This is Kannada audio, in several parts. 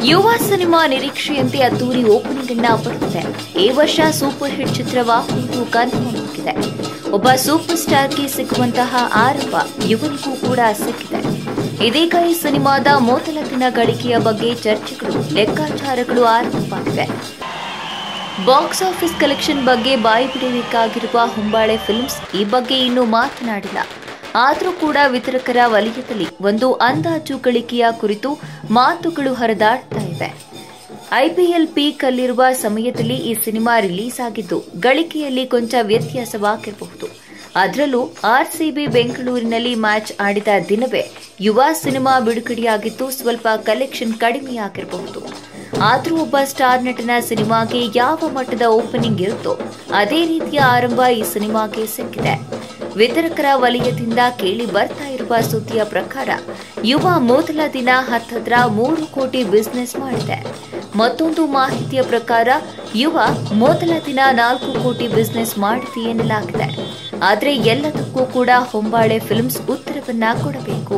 ಯುವ ಸಿನಿಮಾ ನಿರೀಕ್ಷೆಯಂತೆ ಅದ್ದೂರಿ ಓಪನಿಂಗ್ ಅನ್ನ ಪಡೆದಿದೆ ಈ ವರ್ಷ ಸೂಪರ್ ಹಿಟ್ ಚಿತ್ರವಾಗುವುದು ಕನ್ಫರ್ಮ್ ಆಗಿದೆ ಒಬ್ಬ ಸೂಪರ್ ಸ್ಟಾರ್ಗೆ ಸಿಗುವಂತಹ ಆರಂಭ ಯುವನಿಗೂ ಕೂಡ ಸಿಕ್ಕಿದೆ ಇದೀಗ ಈ ಸಿನಿಮಾದ ಮೊದಲ ದಿನ ಗಳಿಕೆಯ ಬಗ್ಗೆ ಚರ್ಚೆಗಳು ಲೆಕ್ಕಾಚಾರಗಳು ಆರಂಭವಾಗಿವೆ ಬಾಕ್ಸ್ ಆಫೀಸ್ ಕಲೆಕ್ಷನ್ ಬಗ್ಗೆ ಬಾಯಿ ಬಿಡಬೇಕಾಗಿರುವ ಹೊಂಬಾಳೆ ಫಿಲ್ಮ್ಸ್ ಈ ಬಗ್ಗೆ ಇನ್ನೂ ಮಾತನಾಡಿಲ್ಲ ಆದರೂ ಕೂಡ ವಿತರಕರ ವಲಯದಲ್ಲಿ ಒಂದು ಅಂದಾಜು ಗಳಿಕೆಯ ಕುರಿತು ಮಾತುಗಳು ಹರಿದಾಡ್ತಾ ಇವೆ ಐಪಿಎಲ್ ಪೀಕ್ ಅಲ್ಲಿರುವ ಸಮಯದಲ್ಲಿ ಈ ಸಿನಿಮಾ ರಿಲೀಸ್ ಆಗಿದ್ದು ಗಳಿಕೆಯಲ್ಲಿ ಕೊಂಚ ವ್ಯತ್ಯಾಸವಾಗಿರಬಹುದು ಅದರಲ್ಲೂ ಆರ್ಸಿಬಿ ಬೆಂಗಳೂರಿನಲ್ಲಿ ಮ್ಯಾಚ್ ಆಡಿದ ದಿನವೇ ಯುವ ಸಿನಿಮಾ ಬಿಡುಗಡೆಯಾಗಿದ್ದು ಸ್ವಲ್ಪ ಕಲೆಕ್ಷನ್ ಕಡಿಮೆಯಾಗಿರಬಹುದು ಆದರೂ ಒಬ್ಬ ಸ್ಟಾರ್ ನಟನ ಸಿನಿಮಾಗೆ ಯಾವ ಮಟ್ಟದ ಓಪನಿಂಗ್ ಇರುತ್ತೋ ಅದೇ ರೀತಿಯ ಆರಂಭ ಈ ಸಿನಿಮಾಗೆ ಸಿಕ್ಕಿದೆ ವಿತರಕರ ವಲಯದಿಂದ ಕೇಳಿ ಬರ್ತಾ ಇರುವ ಸುದ್ದಿಯ ಪ್ರಕಾರ ಯುವ ಮೊದಲ ದಿನ ಹತ್ತತ್ರ ಮೂರು ಕೋಟಿ ಬಿಸ್ನೆಸ್ ಮಾಡಿದೆ ಮತ್ತೊಂದು ಮಾಹಿತಿಯ ಪ್ರಕಾರ ಯುವ ಮೊದಲ ದಿನ ನಾಲ್ಕು ಕೋಟಿ ಬಿಸ್ನೆಸ್ ಮಾಡಿದೆ ಎನ್ನಲಾಗಿದೆ ಆದರೆ ಎಲ್ಲದಕ್ಕೂ ಕೂಡ ಹೊಂಬಾಳೆ ಫಿಲ್ಮ್ಸ್ ಉತ್ತರವನ್ನ ಕೊಡಬೇಕು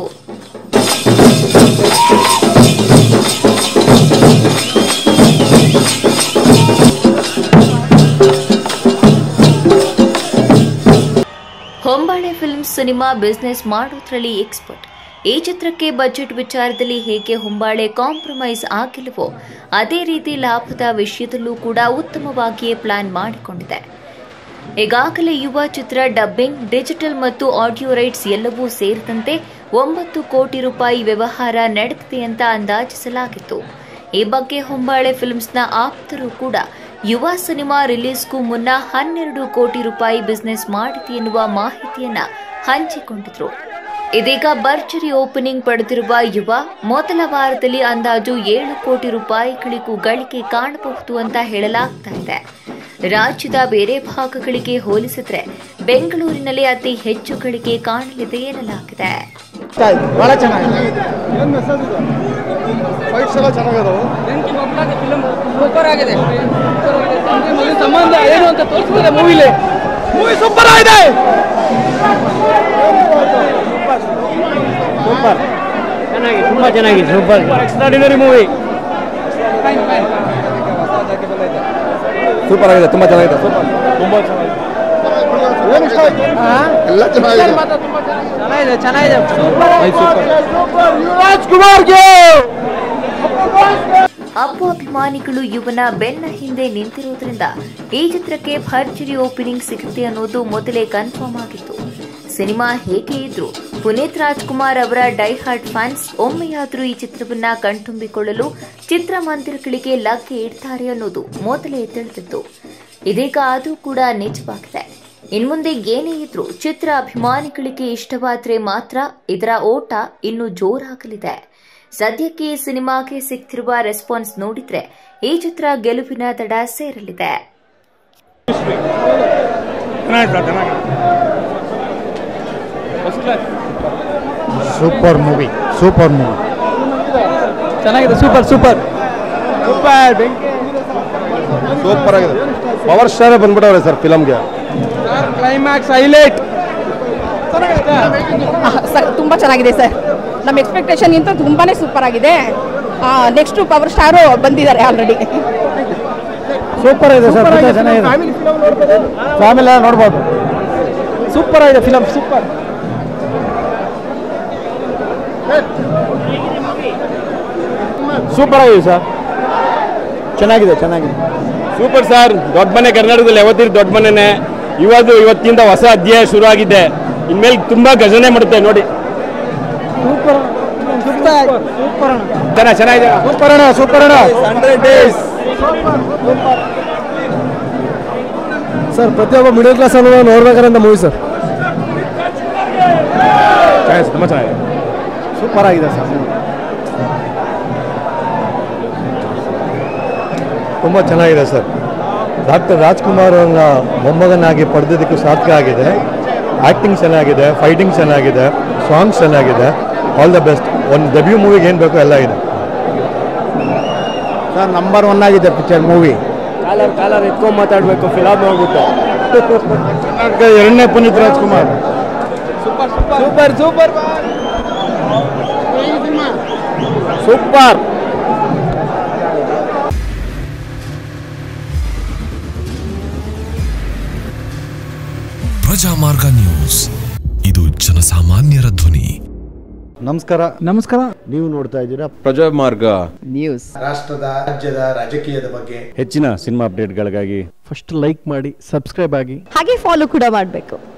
ಹೊಂಬಾಳೆ ಫಿಲ್ಮ್ಸ್ ಸಿನಿಮಾ ಬಿಸ್ನೆಸ್ ಮಾಡೋದ್ರಲ್ಲಿ ಎಕ್ಸ್ಪರ್ಟ್ ಈ ಚಿತ್ರಕ್ಕೆ ಬಜೆಟ್ ವಿಚಾರದಲ್ಲಿ ಹೇಗೆ ಹೊಂಬಾಳೆ ಕಾಂಪ್ರಮೈಸ್ ಆಗಿಲ್ಲವೋ ಅದೇ ರೀತಿ ಲಾಭದ ವಿಷಯದಲ್ಲೂ ಕೂಡ ಉತ್ತಮವಾಗಿಯೇ ಪ್ಲಾನ್ ಮಾಡಿಕೊಂಡಿದೆ ಈಗಾಗಲೇ ಯುವ ಚಿತ್ರ ಡಬ್ಬಿಂಗ್ ಡಿಜಿಟಲ್ ಮತ್ತು ಆಡಿಯೋ ರೈಟ್ಸ್ ಎಲ್ಲವೂ ಸೇರಿದಂತೆ ಒಂಬತ್ತು ಕೋಟಿ ರೂಪಾಯಿ ವ್ಯವಹಾರ ನಡೆದಿದೆ ಅಂತ ಅಂದಾಜಿಸಲಾಗಿತ್ತು ಈ ಬಗ್ಗೆ ಹೊಂಬಾಳೆ ಫಿಲ್ಮ್ಸ್ನ ಆಪ್ತರು ಕೂಡ ಯುವ ಸಿನಿಮಾ ರಿಲೀಸ್ಗೂ ಮುನ್ನ ಹನ್ನೆರಡು ಕೋಟಿ ರೂಪಾಯಿ ಬಿಸ್ನೆಸ್ ಮಾಡಿದೆ ಎನ್ನುವ ಮಾಹಿತಿಯನ್ನ ಹಂಚಿಕೊಂಡಿದ್ರು ಇದೀಗ ಭರ್ಜರಿ ಓಪನಿಂಗ್ ಪಡೆದಿರುವ ಯುವ ಮೊದಲ ವಾರದಲ್ಲಿ ಅಂದಾಜು ಏಳು ಕೋಟಿ ರೂಪಾಯಿಗಳಿಗೂ ಗಳಿಕೆ ಕಾಣಬಹುದು ಅಂತ ಹೇಳಲಾಗ್ತಾ ಇದೆ ರಾಜ್ಯದ ಬೇರೆ ಭಾಗಗಳಿಗೆ ಹೋಲಿಸಿದ್ರೆ ಬೆಂಗಳೂರಿನಲ್ಲಿ ಅತಿ ಹೆಚ್ಚು ಗಳಿಕೆ ಕಾಣಲಿದೆ ಎನ್ನಲಾಗಿದೆ ಬಹಳ ಚೆನ್ನಾಗಿದೆ ಫೈಟ್ಸ್ ಎಲ್ಲ ಚೆನ್ನಾಗಿದಾವೆ ಸೂಪರ್ ಆಗಿದೆ ಮದುವೆ ಸಂಬಂಧ ಏನು ಅಂತ ತೋರಿಸ್ತಿದೆ ಮೂವಿಲಿ ಮೂವಿ ಸೂಪರ್ ಆಗಿದೆ ಸೂಪರ್ ಚೆನ್ನಾಗಿ ತುಂಬಾ ಚೆನ್ನಾಗಿದೆ ಸೂಪರ್ ಎಕ್ಸ್ಟ್ರಾಡಿನರಿ ಮೂವಿ ಸೂಪರ್ ಆಗಿದೆ ತುಂಬ ಚೆನ್ನಾಗಿದೆ ಸೂಪರ್ ತುಂಬ ಚೆನ್ನಾಗಿದೆ ಏನು ಇಷ್ಟ ಆಯ್ತು ಎಲ್ಲ ಚೆನ್ನಾಗಿದೆ ಚೆನ್ನಾಗಿದೆ ಚೆನ್ನಾಗಿದೆ ರಾಜ್ಕುಮಾರ್ಗೆ ಅಪ್ಪು ಅಭಿಮಾನಿಗಳು ಯುವನ ಬೆನ್ನ ಹಿಂದೆ ನಿಂತಿರುವುದರಿಂದ ಈ ಚಿತ್ರಕ್ಕೆ ಭರ್ಜರಿ ಓಪನಿಂಗ್ ಸಿಗುತ್ತೆ ಅನ್ನೋದು ಮೊದಲೇ ಕನ್ಫರ್ಮ್ ಆಗಿತ್ತು ಸಿನಿಮಾ ಹೇಗೆ ಇದ್ರು ಪುನೀತ್ ರಾಜ್ಕುಮಾರ್ ಅವರ ಡೈ ಹಾರ್ಟ್ ಫ್ಯಾನ್ಸ್ ಒಮ್ಮೆಯಾದರೂ ಈ ಚಿತ್ರವನ್ನ ಕಣ್ತುಂಬಿಕೊಳ್ಳಲು ಚಿತ್ರಮಂದಿರಗಳಿಗೆ ಲಗ್ಗೆ ಇಡ್ತಾರೆ ಅನ್ನೋದು ಮೊದಲೇ ತಿಳಿದಿತ್ತು ಇದೀಗ ಅದು ಕೂಡ ನಿಜವಾಗಿದೆ ಇನ್ಮುಂದೆ ಏನೇ ಇದ್ರೂ ಚಿತ್ರ ಅಭಿಮಾನಿಗಳಿಗೆ ಇಷ್ಟವಾದ್ರೆ ಮಾತ್ರ ಇದರ ಓಟ ಇನ್ನೂ ಜೋರಾಗಲಿದೆ ಸದ್ಯಕ್ಕೆ ಈ ಸಿನಿಮಾಗೆ ಸಿಗ್ತಿರುವ ರೆಸ್ಪಾನ್ಸ್ ನೋಡಿದ್ರೆ ಈ ಚಿತ್ರ ಗೆಲುವಿನ ದಡ ಸೇರಲಿದೆ ಸೂಪರ್ ಮೂವಿ ಸೂಪರ್ ಮೂವಿ ಚೆನ್ನಾಗಿದೆ ಸೂಪರ್ ಸೂಪರ್ ಸೂಪರ್ ಸೂಪರ್ ಆಗಿದೆ ಪವರ್ ಸ್ಟಾರ್ ಬಂದ್ಬಿಟ್ಟವ್ರೆ ಸರ್ ಫಿಲಮ್ಗೆ ಕ್ಲೈಮ್ಯಾಕ್ಸ್ ಹೈಲೈಟ್ ಸರ್ ತುಂಬ ಚೆನ್ನಾಗಿದೆ ಸರ್ ನಮ್ಮ ಎಕ್ಸ್ಪೆಕ್ಟೇಷನ್ಗಿಂತ ತುಂಬಾ ಸೂಪರ್ ಆಗಿದೆ ನೆಕ್ಸ್ಟು ಪವರ್ ಸ್ಟಾರು ಬಂದಿದ್ದಾರೆ ಆಲ್ರೆಡಿ ಸೂಪರ್ ಇದೆ ಸರ್ ಚೆನ್ನಾಗಿದೆ ಫ್ಯಾಮಿಲಿ ನೋಡ್ಬೋದು ಸೂಪರ್ ಆಗಿದೆ ಫಿಲಮ್ ಸೂಪರ್ ಸೂಪರ್ ಆಗಿದೆ ಸರ್ ಚೆನ್ನಾಗಿದೆ ಚೆನ್ನಾಗಿದೆ ಸೂಪರ್ ಸರ್ ದೊಡ್ಡ ಮನೆ ಕರ್ನಾಟಕದಲ್ಲಿ ಯಾವತ್ತಿರು ದೊಡ್ಡ ಮನೆನೇ ಇವತ್ತು ಇವತ್ತಿಂದ ಹೊಸ ಅಧ್ಯಾಯ ಶುರು ಆಗಿದೆ ಇನ್ಮೇಲೆ ತುಂಬಾ ಗಜನೆ ಮಾಡುತ್ತೆ ನೋಡಿ ಸೂಪರ್ ಸೂಪರ್ ಚೆನ್ನಾಗಿ ಚೆನ್ನಾಗಿದೆ ಸೂಪರ್ ಅಣ್ಣ ಸೂಪರ್ ಅಣ್ಣ ಹಂಡ್ರೆಡ್ ಡೇಸ್ ಸರ್ ಪ್ರತಿಯೊಬ್ಬ ಮಿಡಲ್ ಕ್ಲಾಸ್ ಅನ್ನೋ ನೋಡ್ಬೇಕಾರಂತ ಮೂವಿ ಸರ್ ಚೆನ್ನಾಗಿದೆ ತುಂಬಾ ಚೆನ್ನಾಗಿದೆ ಸೂಪರ್ ಆಗಿದೆ ಸರ್ ತುಂಬ ಚೆನ್ನಾಗಿದೆ ಸರ್ ಡಾಕ್ಟರ್ ರಾಜ್ಕುಮಾರ್ ಅವ್ರನ್ನ ಮೊಮ್ಮಗನಾಗಿ ಪಡೆದಿದ್ದಕ್ಕೂ ಸಾರ್ಥಕ ಆಗಿದೆ ಆ್ಯಕ್ಟಿಂಗ್ ಚೆನ್ನಾಗಿದೆ ಫೈಟಿಂಗ್ ಚೆನ್ನಾಗಿದೆ ಸಾಂಗ್ಸ್ ಚೆನ್ನಾಗಿದೆ ಆಲ್ ದ ಬೆಸ್ಟ್ ಒಂದು ಡೆಬ್ಯೂ ಮೂವಿಗೆ ಏನು ಬೇಕೋ ಎಲ್ಲ ಇದೆ ಸರ್ ನಂಬರ್ ಒನ್ ಆಗಿದೆ ಪಿಕ್ಚರ್ ಮೂವಿ ಕಾಲರ್ ಕಾಲರ್ ಎತ್ಕೊಂಡ್ ಮಾತಾಡ್ಬೇಕು ಫಿಲಮ್ ನೋಡ್ಬಿಟ್ಟು ಕರ್ನಾಟಕ ಎರಡನೇ Puneeth Rajkumar super super super Prajamarga news ಇದು ಜನಸಾಮಾನ್ಯರ ಧ್ವನಿ ನಮಸ್ಕಾರ ನಮಸ್ಕಾರ ನೀವು ನೋಡ್ತಾ ಇದ್ದೀರಾ ಪ್ರಜಾಮಾರ್ಗ ರಾಷ್ಟ್ರದ ರಾಜ್ಯದ ರಾಜಕೀಯದ ಬಗ್ಗೆ ಹೆಚ್ಚಿನ ಸಿನಿಮಾ ಅಪ್ಡೇಟ್ಗಳಿಗಾಗಿ ಫಸ್ಟ್ ಲೈಕ್ ಮಾಡಿ ಸಬ್ಸ್ಕ್ರೈಬ್ ಆಗಿ ಹಾಗೆ ಫಾಲೋ ಕೂಡ ಮಾಡಬೇಕು